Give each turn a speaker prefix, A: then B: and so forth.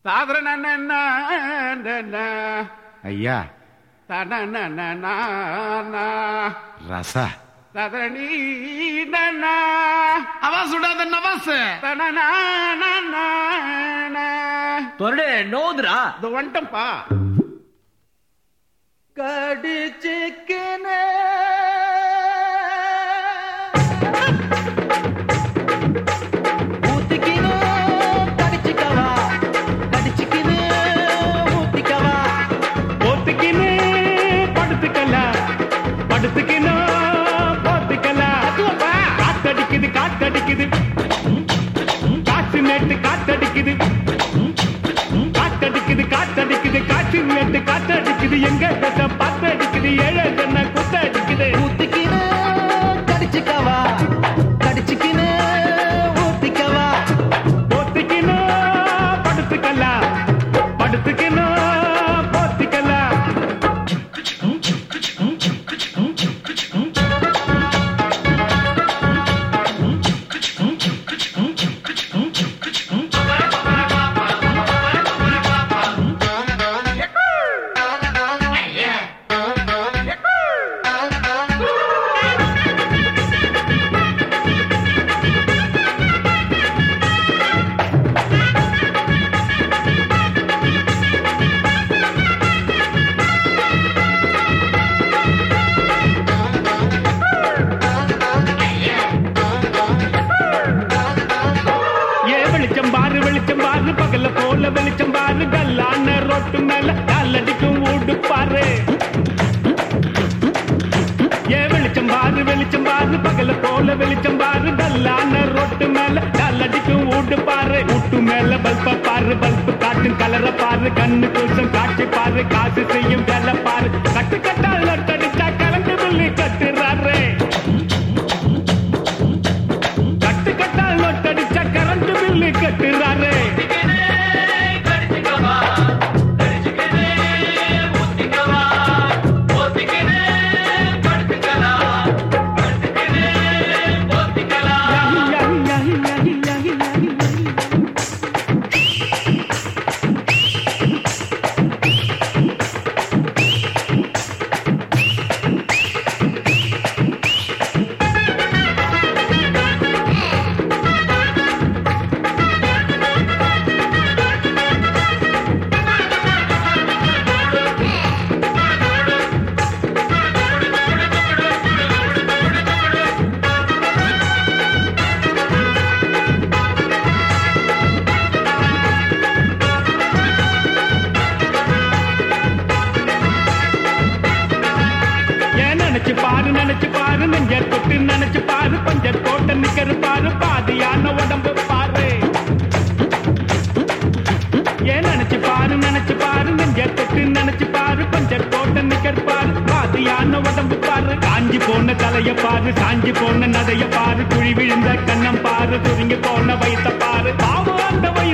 A: தாதரன
B: ஐயா
A: தனன
B: ரசா
A: ததரணி
B: அவ சுடாத நவாஸ்
A: தனன
C: தொரடு நோதுரா
A: இது வந்துட்டம்பா கடிச்சுக்கினே
C: ஊத்திக்கினு கடிச்சுக்கவா கடிச்சுக்கினு ஊத்திக்கவா
A: போத்துக்கினு படுத்துக்கலாம் படுத்துக்கணும் போத்துக்கலாம் காத்தடிக்குது காத்தடிக்குது காற்று நேட்டு காத்தடிக்குது காத்தடிக்குது காத்தடிக்குது காற்று நேட்டு காத்தடிக்குது எங்க கட்ட பத்தடிக்குது ஏழை சொன்ன குத்தடிக்குது
C: ஊத்திக்கினு கடிச்சுக்கவா கடிச்சுக்கினு ஊத்திக்கவா
A: போத்துக்கணும் படுத்துக்கலாம் படுத்துக்கணும் போத்திக்கலாம் ஏ வெளிச்சம் பாரு வெளிச்சம் பாரு பகல போல வெளிச்சம் பாரு கல்லான ரோட்டு மேல காலடிக்கும் ஊடு பாரு ஏ வெளிச்சம் பாரு வெளிச்சம் பாரு பகல போல வெளிச்சம் பாரு கல்லான ரோட்டு மேல காலடிக்கும் ஊடு பாரு ஊட்டு மேல பல்ப பாரு பல்பு காட்டும் கலர பாரு கண்ணு கூசம் காட்சி பாரு காசு செய்யும் வேலை பாரு கட்டு கட்டால் நட்டடிச்சா கலந்து புள்ளி கட்டுறாரு கட்டு கட்டால் நோட்டடிச்சா கரண்ட் பில்லு கட்டுறாரு ஏன் நினைச்சு பாரு நினைச்சு பாரு நெஞ்ச தொட்டு நினைச்சு பாரு பஞ்சர் போட்ட நிக்கிற பாரு பாதியான உடம்பு பாரு ஏன் நினைச்சு பாரு நினைச்சு பாரு நெஞ்ச தொட்டு நினைச்சு பாரு பஞ்சர் போட்ட நிக்கிற பாரு பாதியான உடம்பு பாரு காஞ்சி போன தலைய பாரு சாஞ்சி போன நடைய பாரு குழி விழுந்த கண்ணம் பாரு துருங்கி போன வயித்த பாரு பாவம் அந்த